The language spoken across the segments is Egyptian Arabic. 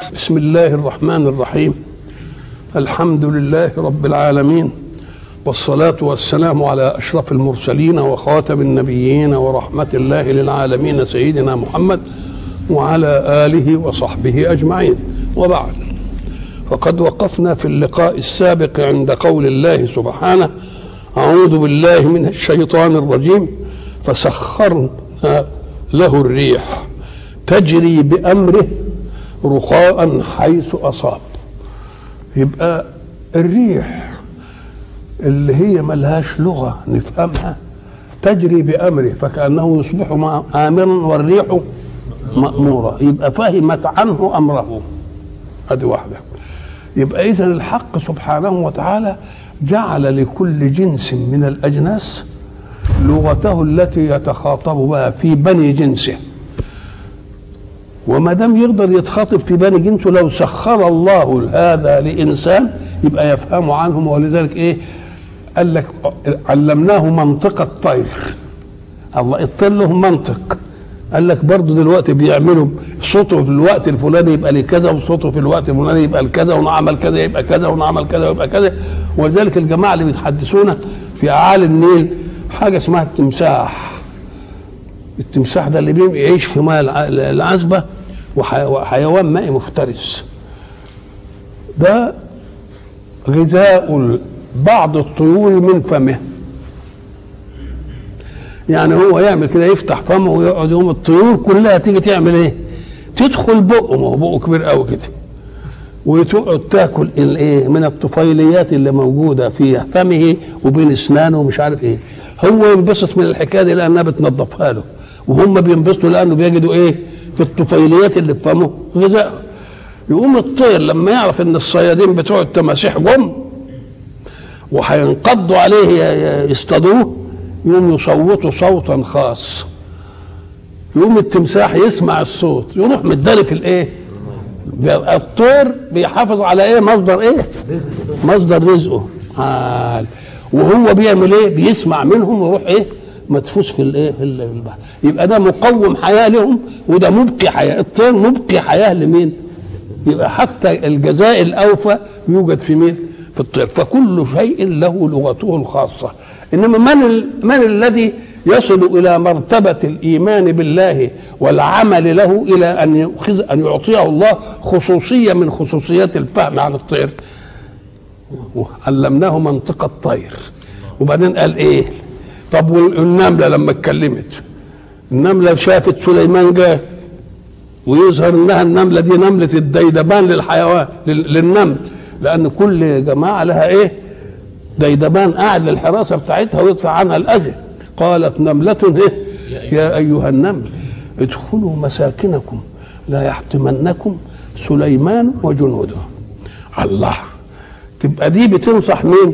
بسم الله الرحمن الرحيم الحمد لله رب العالمين والصلاة والسلام على أشرف المرسلين وخاتم النبيين ورحمة الله للعالمين سيدنا محمد وعلى آله وصحبه أجمعين وبعد فقد وقفنا في اللقاء السابق عند قول الله سبحانه أعوذ بالله من الشيطان الرجيم فسخرنا له الريح تجري بأمره رخاء حيث أصاب يبقى الريح اللي هي ملهاش لغة نفهمها تجري بأمره فكأنه يصبح آمرا والريح مأمورة يبقى فهمت عنه أمره هذه واحدة يبقى إذا الحق سبحانه وتعالى جعل لكل جنس من الأجناس لغته التي يتخاطب بها في بني جنسه وما دام يقدر يتخاطب في بني جنسه لو سخر الله هذا لانسان يبقى يفهم عنهم ولذلك ايه قال لك علمناه منطق الطير الله الطير له منطق قال لك برضه دلوقتي بيعملوا صوته في الوقت الفلاني يبقى لكذا وصوته في الوقت الفلاني يبقى لكذا ونعمل كذا يبقى كذا ونعمل كذا ويبقى كذا ولذلك الجماعه اللي بيتحدثونا في اعالي النيل حاجه اسمها التمساح التمساح ده اللي يعيش في ماء العذبه وحيوان مائي مفترس ده غذاء بعض الطيور من فمه يعني هو يعمل كده يفتح فمه ويقعد يقوم الطيور كلها تيجي تعمل ايه تدخل بقه ما هو بقه كبير قوي كده وتقعد تاكل الايه من الطفيليات اللي موجوده في فمه وبين اسنانه ومش عارف ايه هو ينبسط من الحكايه دي لانها بتنظفها له وهم بينبسطوا لانه بيجدوا ايه في الطفيليات اللي في فمه غذاء يقوم الطير لما يعرف ان الصيادين بتوع التماسيح جم وهينقضوا عليه يصطادوه يقوم يصوتوا صوتا خاص يقوم التمساح يسمع الصوت يروح متداري في الايه الطير بيحافظ على ايه مصدر ايه مصدر رزقه حال وهو بيعمل ايه بيسمع منهم ويروح ايه مدفوس في الايه في البحر يبقى ده مقوم حياه لهم وده مبقي حياه الطير مبقي حياه لمين يبقى حتى الجزاء الاوفى يوجد في مين في الطير فكل شيء له لغته الخاصه انما من ال... من الذي يصل الى مرتبه الايمان بالله والعمل له الى ان يؤخذ ان يعطيه الله خصوصيه من خصوصيات الفهم عن الطير علمناه منطق الطير وبعدين قال ايه طب والنمله لما اتكلمت النمله شافت سليمان جاء ويظهر انها النمله دي نمله الديدبان للحيوان للنمل لان كل جماعه لها ايه ديدبان قاعد للحراسه بتاعتها ويدفع عنها الاذى قالت نمله إيه؟ يا ايها النمل ادخلوا مساكنكم لا يحطمنكم سليمان وجنوده الله تبقى دي بتنصح مين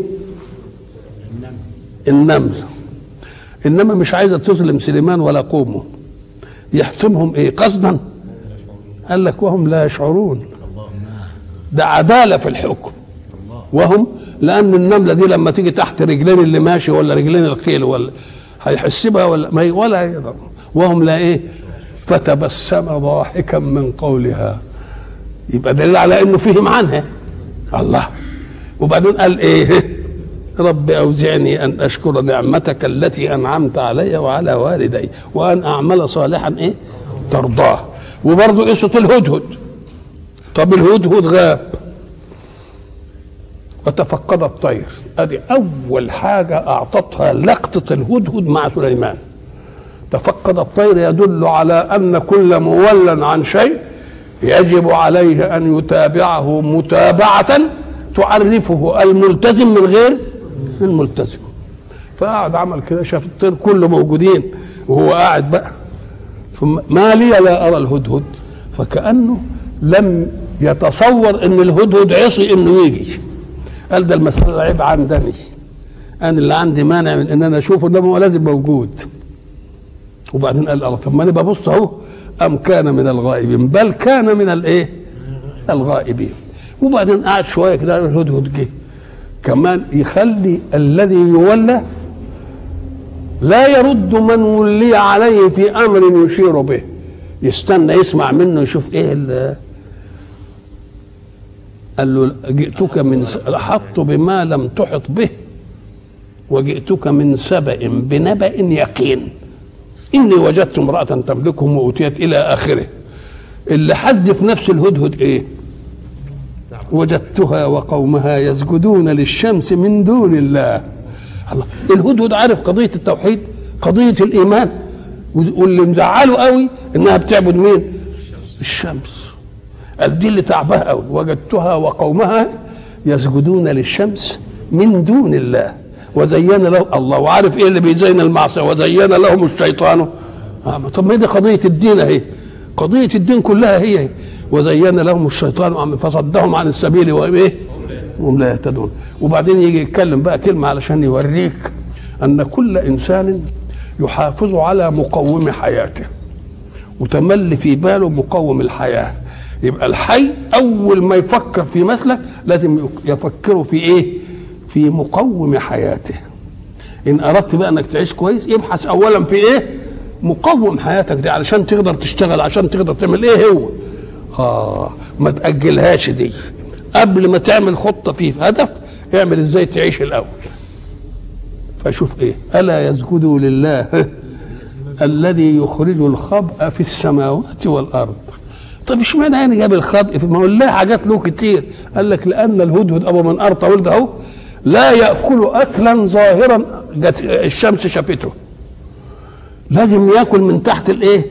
النمل انما مش عايزه تظلم سليمان ولا قومه يحتمهم ايه قصدا قال لك وهم لا يشعرون ده عداله في الحكم وهم لان النمله دي لما تيجي تحت رجلين اللي ماشي ولا رجلين الخيل ولا هيحس بها ولا ما ولا يقدر وهم لا ايه فتبسم ضاحكا من قولها يبقى دليل على انه فهم عنها الله وبعدين قال ايه رب أوزعني أن أشكر نعمتك التي أنعمت علي وعلى والدي وأن أعمل صالحا إيه ترضاه وبرضه قصة الهدهد طب الهدهد غاب وتفقد الطير ادي اول حاجه اعطتها لقطه الهدهد مع سليمان تفقد الطير يدل على ان كل مولى عن شيء يجب عليه ان يتابعه متابعه تعرفه الملتزم من غير الملتزم فقعد عمل كده شاف الطير كله موجودين وهو قاعد بقى ثم ما لي لا ارى الهدهد فكانه لم يتصور ان الهدهد عصي انه يجي قال ده المساله عيب عندني انا اللي عندي مانع من ان انا اشوفه انما هو لازم موجود وبعدين قال الله طب ما انا ببص اهو ام كان من الغائبين بل كان من الايه الغائبين وبعدين قعد شويه كده الهدهد جه كمان يخلي الذي يولى لا يرد من ولي عليه في امر يشير به يستنى يسمع منه يشوف ايه قال له جئتك من احط بما لم تحط به وجئتك من سبأ بنبأ يقين إني وجدت امرأة تملكهم وأوتيت إلى آخره اللي حذف نفس الهدهد إيه وجدتها وقومها يسجدون للشمس من دون الله الله الهدهد عارف قضية التوحيد قضية الإيمان واللي مزعله قوي إنها بتعبد مين الشمس قال دي اللي تعبها قوي وجدتها وقومها يسجدون للشمس من دون الله وزين له الله وعارف ايه اللي بيزين المعصيه وزين لهم الشيطان آه طب ما دي قضيه الدين اهي قضيه الدين كلها هي, هي وزين لهم الشيطان فصدهم عن السبيل وايه هم لا يهتدون وبعدين يجي يتكلم بقى كلمه علشان يوريك ان كل انسان يحافظ على مقوم حياته وتملي في باله مقوم الحياه يبقى الحي اول ما يفكر في مثلك لازم يفكروا في ايه في مقوم حياته ان اردت بقى انك تعيش كويس ابحث اولا في ايه مقوم حياتك دي علشان تقدر تشتغل عشان تقدر تعمل ايه هو اه ما تاجلهاش دي قبل ما تعمل خطه في هدف اعمل ازاي تعيش الاول فشوف ايه الا يسجدوا لله الذي يخرج الخبأ في السماوات والارض طب اشمعنى يعني جاب الخبء ما هو له حاجات له كتير قال لك لان الهدهد ابو من ارطى ولد اهو لا ياكل اكلا ظاهرا جت الشمس شافته لازم ياكل من تحت الايه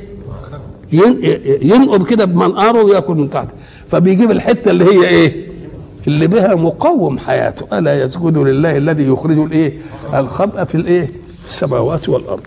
ينقب كده بمنقاره وياكل من تحت فبيجيب الحته اللي هي ايه اللي بها مقوم حياته الا يسجد لله الذي يخرج الايه الخبأ في الايه السماوات والارض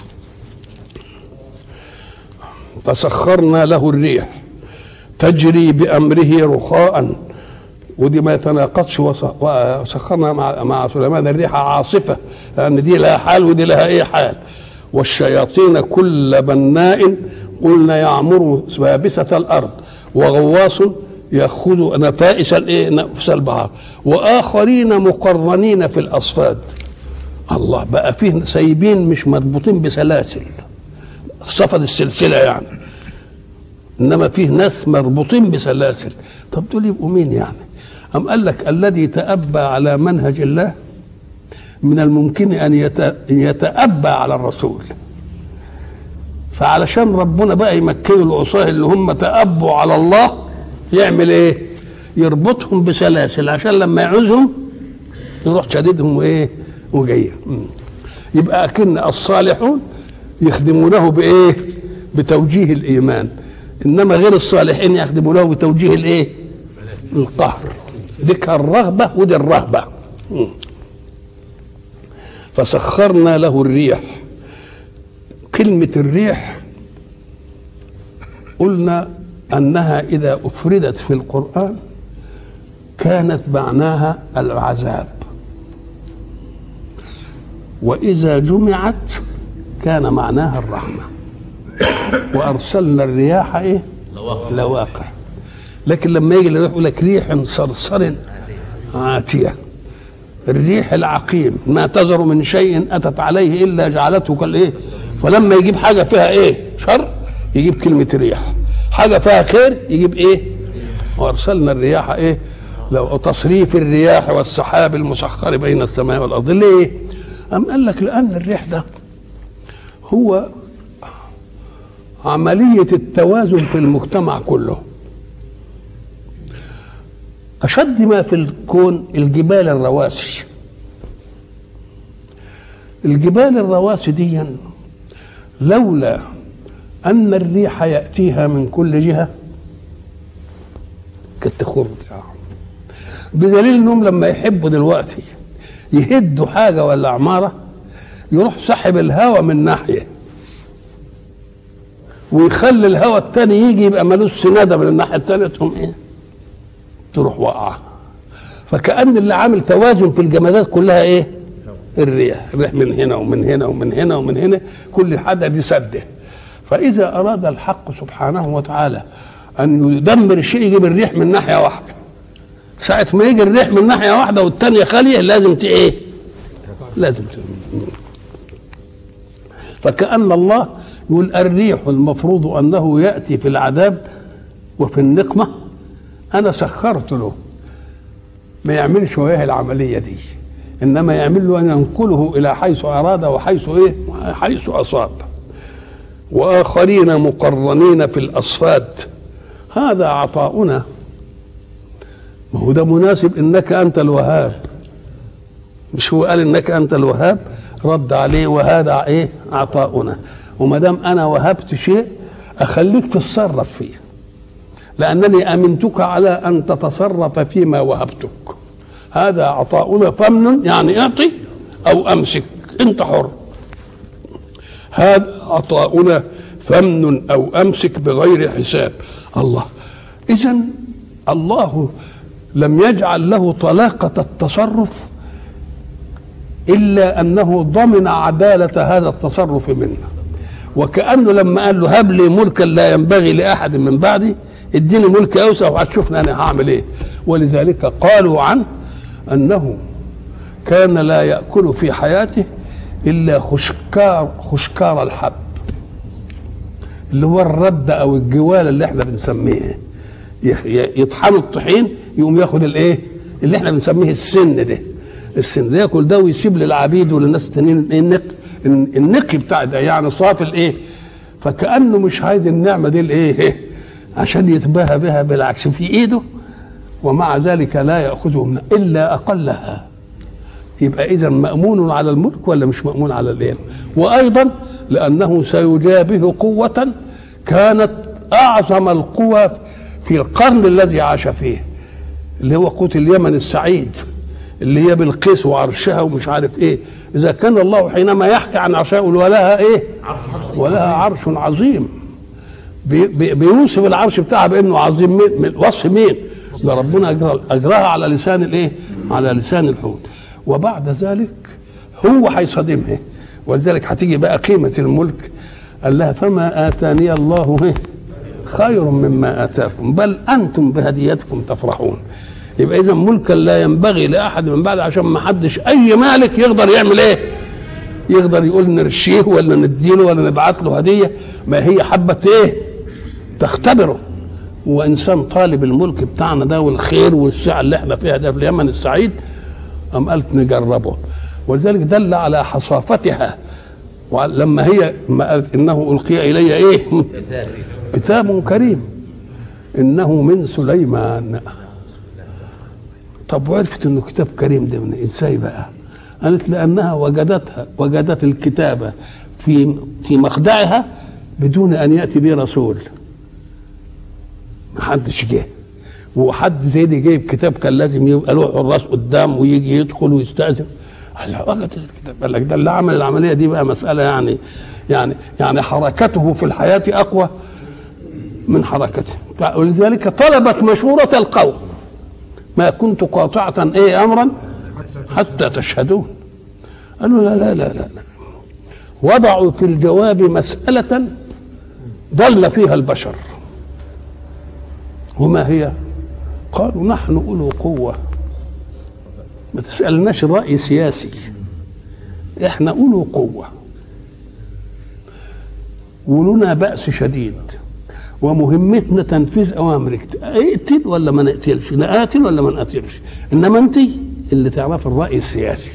فسخرنا له الريح تجري بامره رخاء ودي ما يتناقضش وسخرنا مع مع سليمان الريح عاصفه لان دي لها حال ودي لها ايه حال والشياطين كل بناء قلنا يعمر سبابسة الأرض وغواص يأخذ نفائس الايه نفس البحر وآخرين مقرنين في الأصفاد الله بقى فيه سايبين مش مربوطين بسلاسل صفد السلسلة يعني إنما فيه ناس مربوطين بسلاسل طب دول يبقوا مين يعني أم قال لك الذي تأبى على منهج الله من الممكن أن يتأبى على الرسول فعلشان ربنا بقى يمكنوا العصاه اللي هم تأبوا على الله يعمل ايه يربطهم بسلاسل عشان لما يعوزهم يروح شديدهم وايه وجايه يبقى اكن الصالحون يخدمونه بايه بتوجيه الايمان انما غير الصالحين يخدمونه بتوجيه الايه القهر ديك الرغبه ودي الرهبه فسخرنا له الريح كلمة الريح قلنا أنها إذا أفردت في القرآن كانت معناها العذاب وإذا جمعت كان معناها الرحمة وأرسلنا الرياح إيه؟ لواقع لكن لما يجي يقول لك ريح صرصر عاتية الريح العقيم ما تذر من شيء أتت عليه إلا جعلته كالإيه فلما يجيب حاجة فيها إيه شر يجيب كلمة ريح حاجة فيها خير يجيب إيه وأرسلنا الرياح إيه لو تصريف الرياح والسحاب المسخر بين السماء والأرض ليه أم قال لك لأن الريح ده هو عملية التوازن في المجتمع كله أشد ما في الكون الجبال الرواسي الجبال الرواسي دي لولا أن الريح يأتيها من كل جهة كانت تخر بدليل انهم لما يحبوا دلوقتي يهدوا حاجة ولا عمارة يروح سحب الهواء من ناحية ويخلي الهواء التاني يجي يبقى ملوش سنادة من الناحية التانية تقوم ايه تروح واقعة فكأن اللي عامل توازن في الجمادات كلها ايه الريح الريح من هنا ومن هنا ومن هنا ومن هنا كل حاجة دي سده فإذا أراد الحق سبحانه وتعالى أن يدمر الشيء يجيب الريح من ناحية واحدة ساعة ما يجي الريح من ناحية واحدة والتانية خالية لازم ت إيه؟ لازم ت... فكأن الله يقول الريح المفروض أنه يأتي في العذاب وفي النقمة أنا سخرت له ما يعملش وياه العمليه دي انما يعمل له ان ينقله الى حيث اراد وحيث ايه حيث اصاب واخرين مقرنين في الاصفاد هذا عطاؤنا ما هو ده مناسب انك انت الوهاب مش هو قال انك انت الوهاب رد عليه وهذا ايه عطاؤنا وما دام انا وهبت شيء اخليك تتصرف فيه لانني امنتك على ان تتصرف فيما وهبتك هذا عطاؤنا فمن يعني اعطي او امسك انت حر هذا عطاؤنا فمن او امسك بغير حساب الله اذا الله لم يجعل له طلاقه التصرف الا انه ضمن عداله هذا التصرف منا وكانه لما قال له هب لي ملكا لا ينبغي لاحد من بعدي اديني ملك اوسع وهتشوفنا انا هعمل ايه ولذلك قالوا عنه انه كان لا ياكل في حياته الا خشكار خشكار الحب اللي هو الرد او الجوال اللي احنا بنسميه يطحنوا الطحين يقوم ياخد الايه اللي احنا بنسميه السن ده السن ده ياكل ده ويسيب للعبيد وللناس التانيين النق النقي بتاع ده يعني صافي الايه فكانه مش عايز النعمه دي الايه عشان يتباهى بها بالعكس في ايده ومع ذلك لا ياخذه من الا اقلها يبقى اذا مامون على الملك ولا مش مامون على الايه وايضا لانه سيجابه قوه كانت اعظم القوى في القرن الذي عاش فيه اللي هو قوت اليمن السعيد اللي هي بالقيس وعرشها ومش عارف ايه اذا كان الله حينما يحكي عن عرشها يقول ولها ايه ولها عرش عظيم بي بي بيوصف العرش بتاعها بانه عظيم مين من وصف مين ده ربنا أجرى اجراها على لسان الايه على لسان الحوت وبعد ذلك هو هيصادمها ولذلك هتيجي بقى قيمه الملك قال لها فما اتاني الله خير مما اتاكم بل انتم بهديتكم تفرحون يبقى اذا ملكا لا ينبغي لاحد من بعد عشان ما حدش اي مالك يقدر يعمل ايه يقدر يقول نرشيه ولا نديله ولا نبعت له هديه ما هي حبه ايه تختبره وانسان طالب الملك بتاعنا ده والخير والسعه اللي احنا فيها ده في اليمن السعيد قام قالت نجربه ولذلك دل على حصافتها لما هي ما قالت انه القي الي ايه كتاب كريم انه من سليمان طب وعرفت انه كتاب كريم ده من ازاي بقى قالت لانها وجدتها وجدت الكتابه في في مخدعها بدون ان ياتي به رسول ما حدش جه وحد زي دي جايب كتاب كان لازم يبقى له حراس قدام ويجي يدخل ويستاذن قال وجدت الكتاب قال لك ده اللي عمل العمليه دي بقى مساله يعني يعني يعني حركته في الحياه اقوى من حركته ولذلك طلبت مشوره القوم ما كنت قاطعة ايه امرا حتى تشهدون قالوا لا لا لا لا, لا. وضعوا في الجواب مسألة ضل فيها البشر وما هي قالوا نحن أولو قوة ما تسألناش رأي سياسي احنا أولو قوة ولنا بأس شديد ومهمتنا تنفيذ اوامرك اقتل ولا ما نقتلش نقاتل ولا ما نقاتلش انما انت اللي تعرف الراي السياسي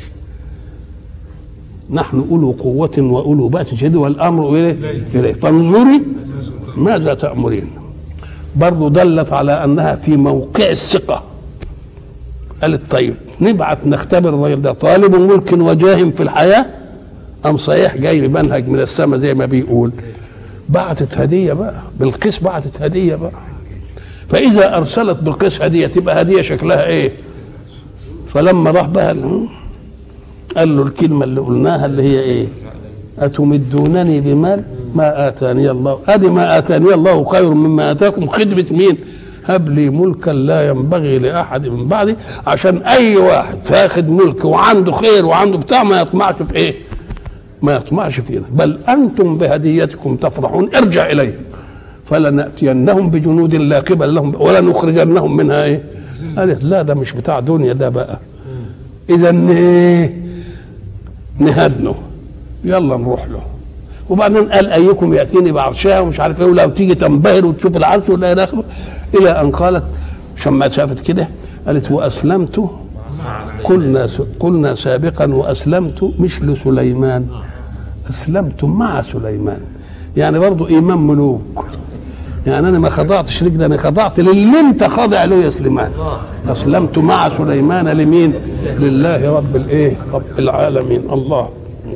نحن اولو قوة واولو بأس شديد والامر اليه اليه فانظري ماذا تأمرين برضو دلت على انها في موقع الثقة قالت طيب نبعت نختبر الراجل ده طالب ملك وجاه في الحياة أم صحيح جاي منهج من السماء زي ما بيقول بعتت هديه بقى بالقيس بعتت هديه بقى فاذا ارسلت بالقيس هديه تبقى هديه شكلها ايه فلما راح بقى قال له الكلمه اللي قلناها اللي هي ايه اتمدونني بمال ما اتاني الله ادي ما اتاني الله خير مما اتاكم خدمه مين هب لي ملكا لا ينبغي لاحد من بعدي عشان اي واحد فاخد ملك وعنده خير وعنده بتاع ما يطمعش في ايه ما يطمعش فينا بل انتم بهديتكم تفرحون ارجع اليهم فلناتينهم بجنود لا قبل لهم ولا نخرجنهم منها ايه قالت لا ده مش بتاع دنيا ده بقى اذا ايه نهدنه يلا نروح له وبعدين قال ايكم ياتيني بعرشها ومش عارف ايه ولو تيجي تنبهر وتشوف العرش ولا الى اخره الى ان قالت عشان ما شافت كده قالت واسلمت قلنا قلنا سابقا واسلمت مش لسليمان اسلمت مع سليمان يعني برضو ايمان ملوك يعني انا ما خضعتش لك ده انا خضعت للي انت خاضع له يا سليمان اسلمت مع سليمان لمين لله رب الايه رب العالمين الله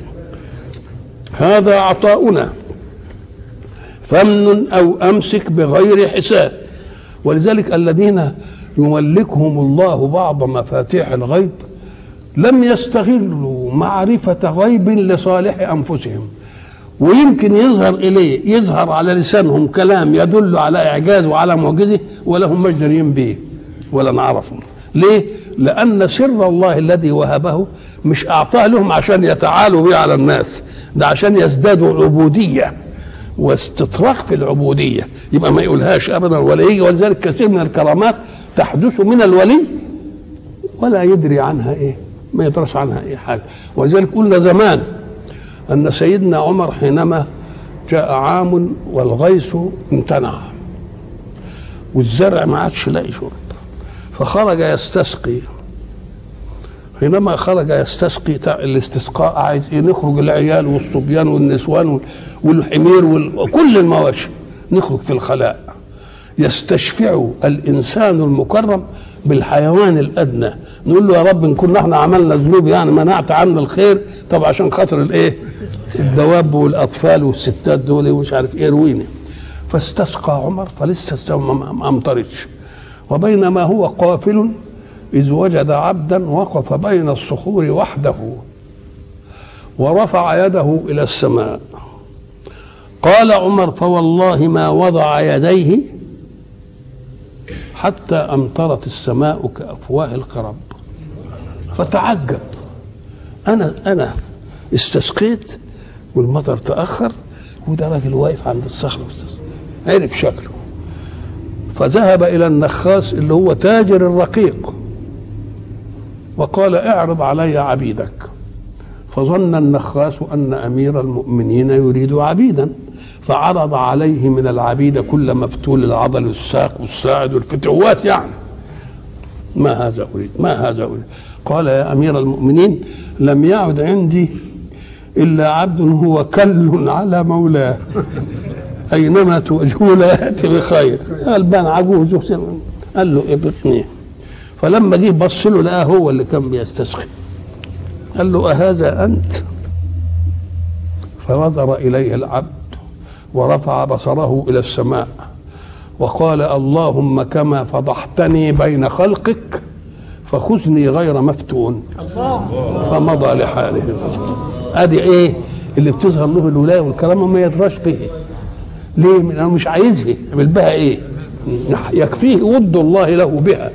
هذا عطاؤنا فمن او امسك بغير حساب ولذلك الذين يملكهم الله بعض مفاتيح الغيب لم يستغلوا معرفة غيب لصالح أنفسهم ويمكن يظهر إليه يظهر على لسانهم كلام يدل على إعجاز وعلى معجزة ولا هم مجدرين به ولا نعرفهم ليه؟ لأن سر الله الذي وهبه مش أعطاه لهم عشان يتعالوا به على الناس ده عشان يزدادوا عبودية واستطراق في العبودية يبقى ما يقولهاش أبدا ولا يجي ولذلك كثير من الكرامات تحدث من الولي ولا يدري عنها إيه ما يدرس عنها أي حاجة ولذلك قلنا زمان أن سيدنا عمر حينما جاء عام والغيث امتنع والزرع ما عادش لاقي شرب فخرج يستسقي حينما خرج يستسقي الاستسقاء عايز نخرج العيال والصبيان والنسوان والحمير وكل المواشي نخرج في الخلاء يستشفع الانسان المكرم بالحيوان الادنى نقول له يا رب ان كنا احنا عملنا ذنوب يعني منعت عنا الخير طب عشان خاطر الايه الدواب والاطفال والستات دول ومش عارف ايه رويني فاستسقى عمر فلسه السماء ما امطرتش وبينما هو قافل إذ وجد عبدا وقف بين الصخور وحده ورفع يده إلى السماء قال عمر فوالله ما وضع يديه حتى أمطرت السماء كأفواه القرب فتعجب أنا أنا استسقيت والمطر تأخر وده راجل واقف عند الصخرة عرف شكله فذهب إلى النخاس اللي هو تاجر الرقيق وقال اعرض علي عبيدك فظن النخاس ان امير المؤمنين يريد عبيدا فعرض عليه من العبيد كل مفتول العضل والساق والساعد والفتوات يعني ما هذا اريد ما هذا اريد قال يا امير المؤمنين لم يعد عندي الا عبد هو كل على مولاه اينما توجهوا لا ياتي بخير غلبان عجوز قال له ابقني فلما جه بص له لقاه هو اللي كان بيستسقي قال له أهذا أنت فنظر إليه العبد ورفع بصره إلى السماء وقال اللهم كما فضحتني بين خلقك فخذني غير مفتون فمضى لحاله ادي ايه اللي بتظهر له الولايه والكرامه ما يدراش به ليه؟ لانه مش عايزها يعمل بها ايه؟ يكفيه ود الله له بها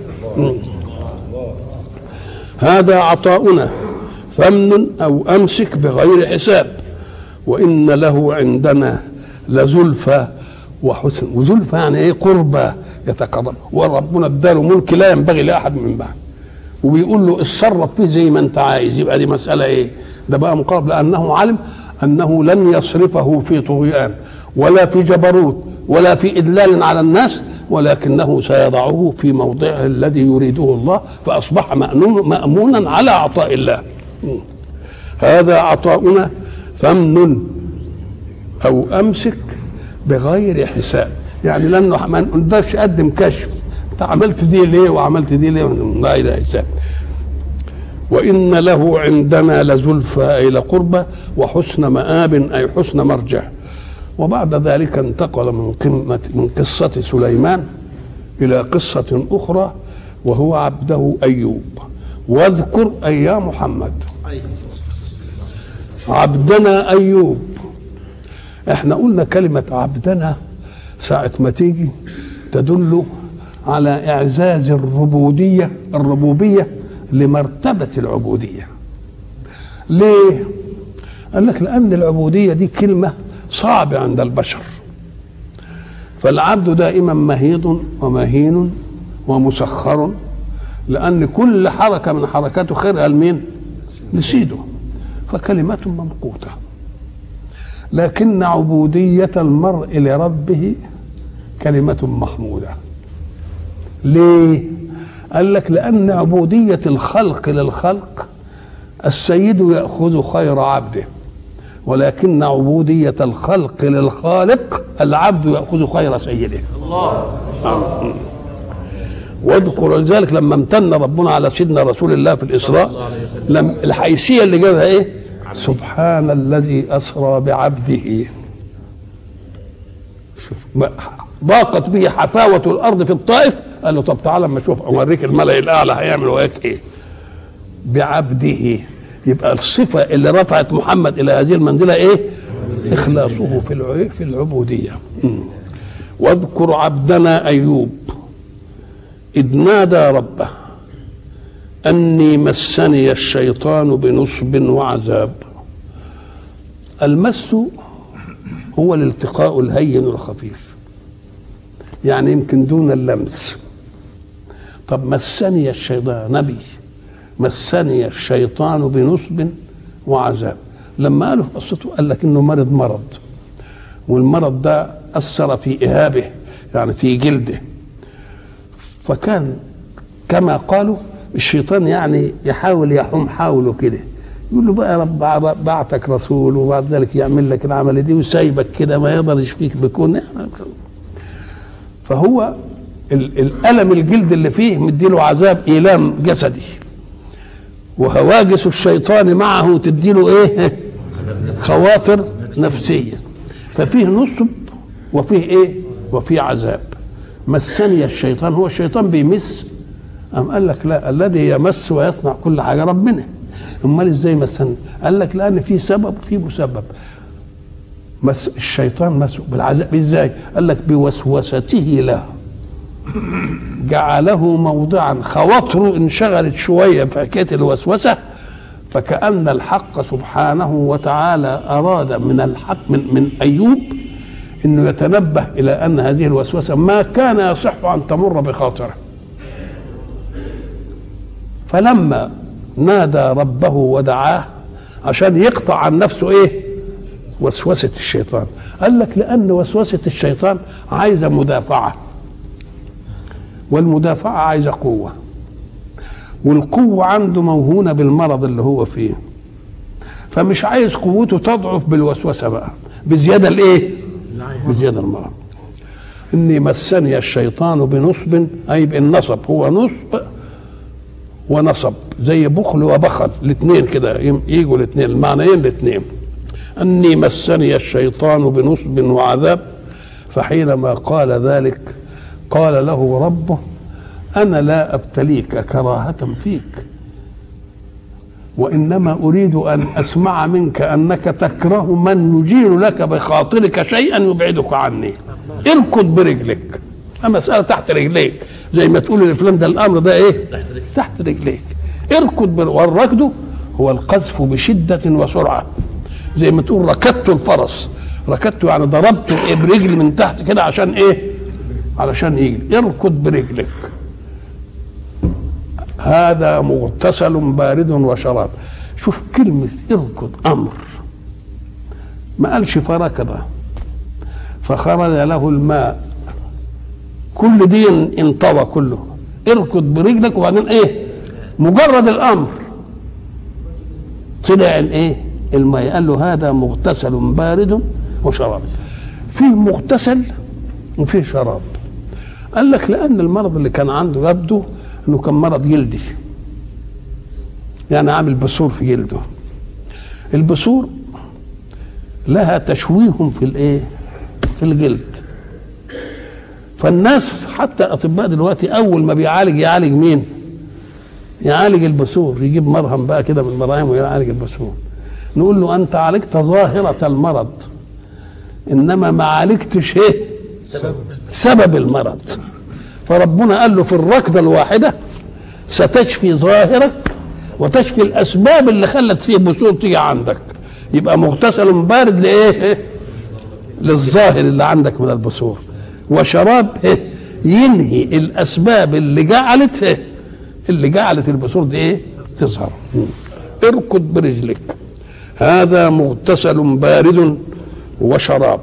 هذا عطاؤنا فمن او امسك بغير حساب وان له عندنا لزلفى وحسن وزلفى يعني ايه قربى يتقرب وربنا اداله ملك لا ينبغي لاحد من بعد وبيقول له اتصرف فيه زي ما انت عايز يبقى دي مساله ايه ده بقى مقرب لانه علم انه لن يصرفه في طغيان ولا في جبروت ولا في ادلال على الناس ولكنه سيضعه في موضعه الذي يريده الله فأصبح مأمونا على عطاء الله هذا عطاؤنا فمن أو أمسك بغير حساب يعني لأنه ما نقدرش أقدم كشف أنت عملت دي ليه وعملت دي ليه من غير حساب وإن له عندنا لزلفى أي لقربى وحسن مآب أي حسن مرجع وبعد ذلك انتقل من قمة من قصة سليمان إلى قصة أخرى وهو عبده أيوب واذكر أي يا محمد عبدنا أيوب احنا قلنا كلمة عبدنا ساعة ما تيجي تدل على إعزاز الربودية الربوبية لمرتبة العبودية ليه؟ قال لك لأن العبودية دي كلمة صعبة عند البشر فالعبد دائما مهيض ومهين ومسخر لأن كل حركة من حركاته خيرها لمين؟ لسيده فكلمة ممقوتة لكن عبودية المرء لربه كلمة محمودة ليه؟ قال لك لأن عبودية الخلق للخلق السيد يأخذ خير عبده ولكن عبودية الخلق للخالق العبد يأخذ خير سيده الله واذكر ذلك لما امتن ربنا على سيدنا رسول الله في الإسراء لم الحيثية اللي جابها إيه سبحان الذي أسرى بعبده شوف ضاقت به حفاوة الأرض في الطائف قال له طب تعالى اما اشوف اوريك الملأ الأعلى هيعملوا هيك إيه بعبده يبقى الصفة اللي رفعت محمد إلى هذه المنزلة إيه إخلاصه في في العبودية واذكر عبدنا أيوب إذ نادى ربه أني مسني الشيطان بنصب وعذاب المس هو الالتقاء الهين الخفيف يعني يمكن دون اللمس طب مسني الشيطان نبي مسني الشيطان بنصب وعذاب لما قالوا في قصته قال لك انه مرض مرض والمرض ده اثر في اهابه يعني في جلده فكان كما قالوا الشيطان يعني يحاول يحوم حاوله كده يقول له بقى يا رب بعتك رسول وبعد ذلك يعمل لك العمل دي وسايبك كده ما يقدر يشفيك بكون فهو الالم الجلد اللي فيه مديله عذاب ايلام جسدي وهواجس الشيطان معه تديله ايه خواطر نفسيه ففيه نصب وفيه ايه وفيه عذاب مسني الشيطان هو الشيطان بيمس أم قال لك لا الذي يمس ويصنع كل حاجه ربنا امال ازاي مسني قال لك لان في سبب وفي مسبب مس الشيطان مس بالعذاب ازاي قال لك بوسوسته له جعله موضعا خواطره انشغلت شويه في حكايه الوسوسه فكأن الحق سبحانه وتعالى أراد من الحق من, من أيوب أنه يتنبه إلى أن هذه الوسوسة ما كان يصح أن تمر بخاطره فلما نادى ربه ودعاه عشان يقطع عن نفسه ايه وسوسة الشيطان قال لك لأن وسوسة الشيطان عايزة مدافعة والمدافعة عايزة قوة والقوة عنده موهونة بالمرض اللي هو فيه فمش عايز قوته تضعف بالوسوسة بقى بزيادة الايه بزيادة المرض إني مسني الشيطان بنصب أي بالنصب هو نصب ونصب زي بخل وبخل الاثنين كده يجوا الاثنين المعنيين الاثنين أني مسني الشيطان بنصب وعذاب فحينما قال ذلك قال له ربه أنا لا أبتليك كراهة فيك وإنما أريد أن أسمع منك أنك تكره من يجير لك بخاطرك شيئا يبعدك عني اركض برجلك مسألة تحت رجليك زي ما تقول لفلان ده الأمر ده إيه تحت رجليك اركض والركض هو القذف بشدة وسرعة زي ما تقول ركضت الفرس ركضته يعني ضربته إيه برجل من تحت كده عشان ايه علشان يجري اركض برجلك هذا مغتسل بارد وشراب شوف كلمة اركض أمر ما قالش فركض فخرج له الماء كل دي انطوى كله اركض برجلك وبعدين ايه مجرد الامر طلع الايه الماء قال له هذا مغتسل بارد وشراب فيه مغتسل وفيه شراب قال لك لان المرض اللي كان عنده يبدو انه كان مرض جلدي يعني عامل بثور في جلده البثور لها تشويه في الايه في الجلد فالناس حتى الاطباء دلوقتي اول ما بيعالج يعالج مين يعالج البثور يجيب مرهم بقى كده من المراهم ويعالج البثور نقول له انت عالجت ظاهره المرض انما ما عالجتش ايه سبب, سبب المرض فربنا قال له في الركضه الواحده ستشفي ظاهرك وتشفي الاسباب اللي خلت فيه بثور تيجي عندك يبقى مغتسل بارد لايه للظاهر اللي عندك من البثور وشراب إيه؟ ينهي الاسباب اللي جعلت إيه؟ اللي جعلت البثور دي ايه تظهر اركض برجلك هذا مغتسل بارد وشراب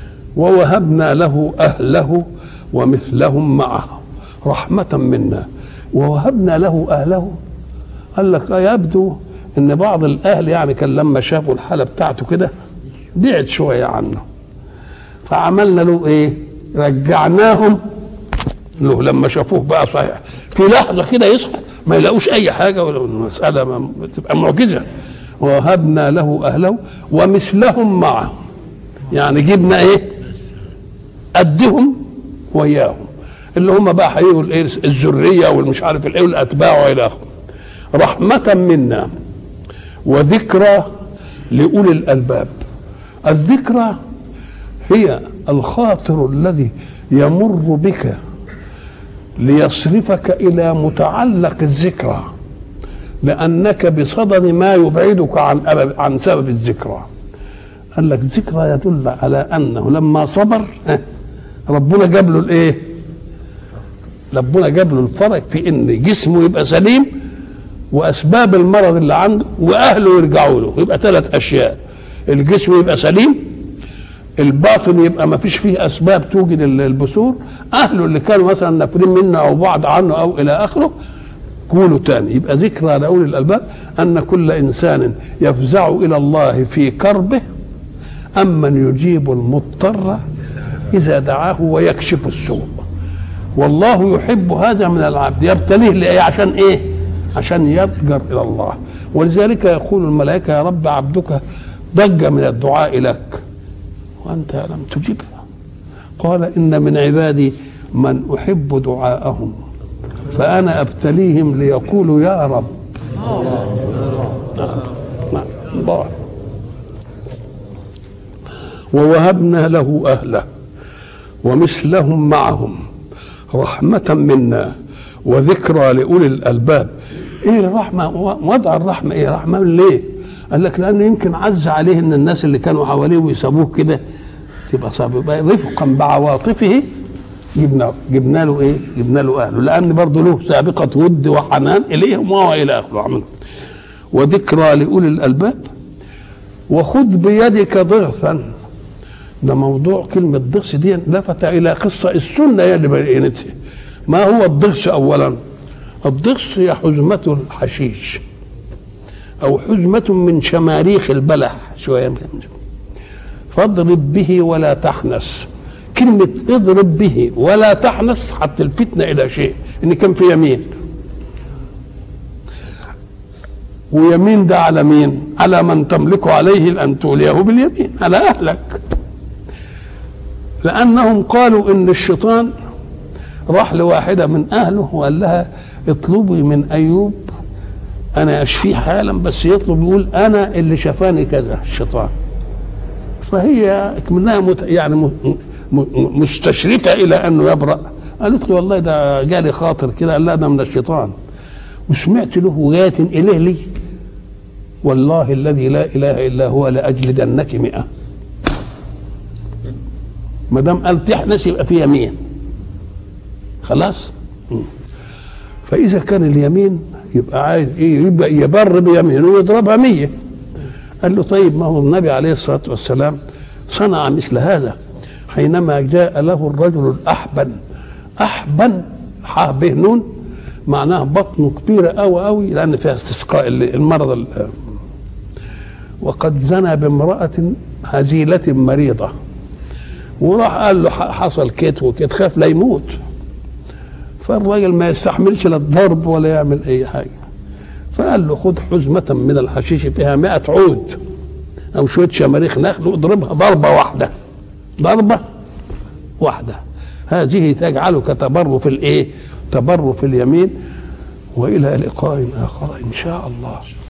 ووهبنا له اهله ومثلهم معه رحمه منا ووهبنا له اهله قال لك يبدو ان بعض الاهل يعني كان لما شافوا الحاله بتاعته كده بعد شويه عنه فعملنا له ايه رجعناهم له لما شافوه بقى صحيح في لحظه كده يصحى ما يلاقوش اي حاجه ولا المساله ما تبقى معجزه وهبنا له اهله ومثلهم معهم يعني جبنا ايه قدهم وياهم اللي هم بقى هيجوا الايه الذريه والمش عارف الايه والاتباع والى اخره رحمه منا وذكرى لاولي الالباب الذكرى هي الخاطر الذي يمر بك ليصرفك الى متعلق الذكرى لانك بصدد ما يبعدك عن عن سبب الذكرى قال لك ذكرى يدل على انه لما صبر ربنا جاب له الايه ربنا جاب له الفرج في ان جسمه يبقى سليم واسباب المرض اللي عنده واهله يرجعوا له يبقى ثلاث اشياء الجسم يبقى سليم الباطن يبقى ما فيش فيه اسباب توجد البثور اهله اللي كانوا مثلا نافرين منه او بعد عنه او الى اخره قولوا تاني يبقى ذكرى لاولي الالباب ان كل انسان يفزع الى الله في كربه امن يجيب المضطر اذا دعاه ويكشف السوء والله يحب هذا من العبد يبتليه لإيه عشان ايه عشان يضجر الى الله ولذلك يقول الملائكه يا رب عبدك ضج من الدعاء لك وانت لم تجبه قال ان من عبادي من احب دعاءهم فانا ابتليهم ليقولوا يا رب نعم الله ووهبنا له اهله ومثلهم معهم رحمة منا وذكرى لأولي الألباب إيه الرحمة وضع الرحمة إيه رحمة ليه قال لك لأنه يمكن عز عليه إن الناس اللي كانوا حواليه ويسابوه كده تبقى صعب رفقا بعواطفه جبنا جبنا له ايه؟ جبنا له اهله لان برضه له سابقه ود وحنان اليهم وهو الى اخره وذكرى لاولي الالباب وخذ بيدك ضغثا ده موضوع كلمة ضغث دي لفت إلى قصة السنة هي اللي بينتها ما هو الضغث أولا الضغث هي حزمة الحشيش أو حزمة من شماريخ البلح شوية فاضرب به ولا تحنس كلمة اضرب به ولا تحنس حتى الفتنة إلى شيء إن كان في يمين ويمين ده على مين؟ على من تملك عليه أن توليه باليمين على أهلك لانهم قالوا ان الشيطان راح لواحده من اهله وقال لها اطلبي من ايوب انا اشفيه حالا بس يطلب يقول انا اللي شفاني كذا الشيطان فهي منها مت يعني مستشرفه الى انه يبرا قالت له والله ده جالي خاطر كده قال لا ده من الشيطان وسمعت له وجايه اليه لي والله الذي لا اله الا هو لاجلدنك مئة ما دام قال تحنس يبقى في يمين خلاص فاذا كان اليمين يبقى عايز ايه يبقى يبر بيمينه ويضربها مية قال له طيب ما هو النبي عليه الصلاه والسلام صنع مثل هذا حينما جاء له الرجل الاحبن احبن ح به نون معناها بطنه كبيره قوي قوي لان فيها استسقاء المرض وقد زنى بامراه هزيله مريضه وراح قال له حصل كت وكت خاف لا يموت فالراجل ما يستحملش لا الضرب ولا يعمل اي حاجه فقال له خذ حزمة من الحشيش فيها مئة عود أو شوية شماريخ نخل واضربها ضربة واحدة ضربة واحدة هذه تجعلك تبر في الإيه؟ تبر في اليمين وإلى لقاء آخر إن شاء الله